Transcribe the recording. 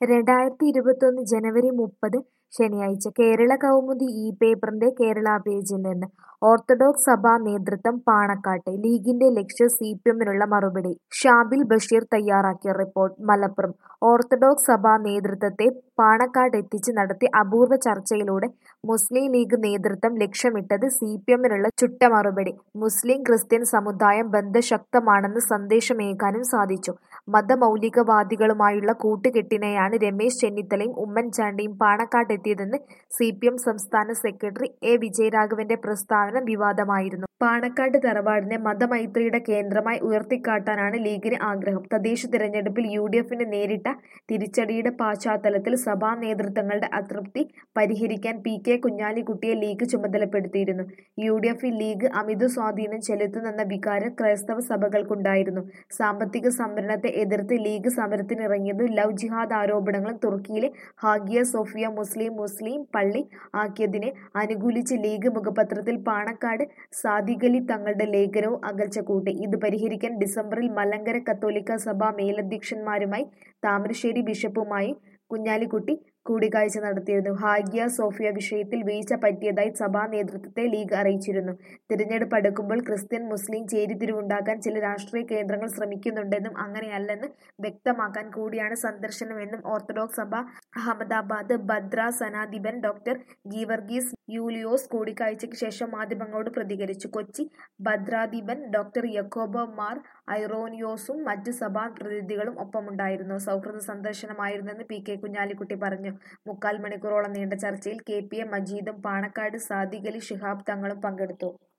രണ്ടായിരത്തി ഇരുപത്തൊന്ന് ജനുവരി മുപ്പത് ശനിയാഴ്ച കേരള കൗമുദി ഈ പേപ്പറിന്റെ കേരള പേജിൽ നിന്ന് ഓർത്തഡോക്സ് സഭാ നേതൃത്വം പാണക്കാട്ട് ലീഗിന്റെ ലക്ഷ്യം സിപിഎമ്മിനുള്ള മറുപടി ഷാബിൽ ബഷീർ തയ്യാറാക്കിയ റിപ്പോർട്ട് മലപ്പുറം ഓർത്തഡോക്സ് സഭാ നേതൃത്വത്തെ പാണക്കാട്ടെത്തിച്ച് നടത്തിയ അപൂർവ ചർച്ചയിലൂടെ മുസ്ലിം ലീഗ് നേതൃത്വം ലക്ഷ്യമിട്ടത് സിപിഎമ്മിനുള്ള ചുട്ട മറുപടി മുസ്ലിം ക്രിസ്ത്യൻ സമുദായം ബന്ധം ശക്തമാണെന്ന് സന്ദേശമേകാനും സാധിച്ചു മതമൗലികവാദികളുമായുള്ള കൂട്ടുകെട്ടിനെയാണ് രമേശ് ചെന്നിത്തലയും ഉമ്മൻചാണ്ടിയും പാണക്കാട്ടെത്തിയതെന്ന് സിപിഎം സംസ്ഥാന സെക്രട്ടറി എ വിജയരാഘവന്റെ പ്രസ്താവന വിവാദമായിരുന്നു പാണക്കാട് തറവാടിനെ മതമൈത്രിയുടെ കേന്ദ്രമായി ഉയർത്തിക്കാട്ടാനാണ് ലീഗിന് ആഗ്രഹം തദ്ദേശ തിരഞ്ഞെടുപ്പിൽ യു ഡി എഫിന് നേരിട്ട തിരിച്ചടിയുടെ പശ്ചാത്തലത്തിൽ സഭാ നേതൃത്വങ്ങളുടെ അതൃപ്തി പരിഹരിക്കാൻ പി കെ കുഞ്ഞാലിക്കുട്ടിയെ ലീഗ് ചുമതലപ്പെടുത്തിയിരുന്നു യു ഡി എഫിൽ ലീഗ് അമിത സ്വാധീനം ചെലുത്തുന്നെന്ന വികാരം ക്രൈസ്തവ സഭകൾക്കുണ്ടായിരുന്നു സാമ്പത്തിക സംവരണത്തെ എതിർത്ത് ലീഗ് സമരത്തിനിറങ്ങിയതും ലവ് ജിഹാദ് ആരോപണങ്ങളും തുർക്കിയിലെ ഹാഗിയ സോഫിയ മുസ്ലിം മുസ്ലിം പള്ളി ആക്കിയതിനെ അനുകൂലിച്ച് ലീഗ് മുഖപത്രത്തിൽ പാണക്കാട് സാദിഖലി തങ്ങളുടെ ലേഖനവും അകൽച്ച കൂട്ടി ഇത് പരിഹരിക്കാൻ ഡിസംബറിൽ മലങ്കര കത്തോലിക്ക സഭ മേലധ്യക്ഷന്മാരുമായി താമരശ്ശേരി ബിഷപ്പുമായി കുഞ്ഞാലിക്കുട്ടി കൂടിക്കാഴ്ച നടത്തിയിരുന്നു ഹാഗിയ സോഫിയ വിഷയത്തിൽ വീഴ്ച പറ്റിയതായി സഭാ നേതൃത്വത്തെ ലീഗ് അറിയിച്ചിരുന്നു തിരഞ്ഞെടുപ്പ് അടുക്കുമ്പോൾ ക്രിസ്ത്യൻ മുസ്ലിം ചേരിതിരിവുണ്ടാക്കാൻ ചില രാഷ്ട്രീയ കേന്ദ്രങ്ങൾ ശ്രമിക്കുന്നുണ്ടെന്നും അങ്ങനെയല്ലെന്ന് വ്യക്തമാക്കാൻ കൂടിയാണ് സന്ദർശനമെന്നും ഓർത്തഡോക്സ് സഭ അഹമ്മദാബാദ് ഭദ്ര സനാധിപൻ ഡോക്ടർ ഗീവർഗീസ് യൂലിയോസ് കൂടിക്കാഴ്ചയ്ക്ക് ശേഷം മാധ്യമങ്ങളോട് പ്രതികരിച്ചു കൊച്ചി ഭദ്രാധിപൻ ഡോക്ടർ യക്കോബ മാർ ഐറോനിയോസും മറ്റ് സഭാ പ്രതിനിധികളും ഒപ്പമുണ്ടായിരുന്നു സൗഹൃദ സന്ദർശനമായിരുന്നെന്ന് പി കെ കുഞ്ഞാലിക്കുട്ടി പറഞ്ഞു മുക്കാൽ മണിക്കൂറോളം നീണ്ട ചർച്ചയിൽ കെ പി എ മജീദും പാണക്കാട് സാദിഖലി ശിഹാബ് തങ്ങളും പങ്കെടുത്തു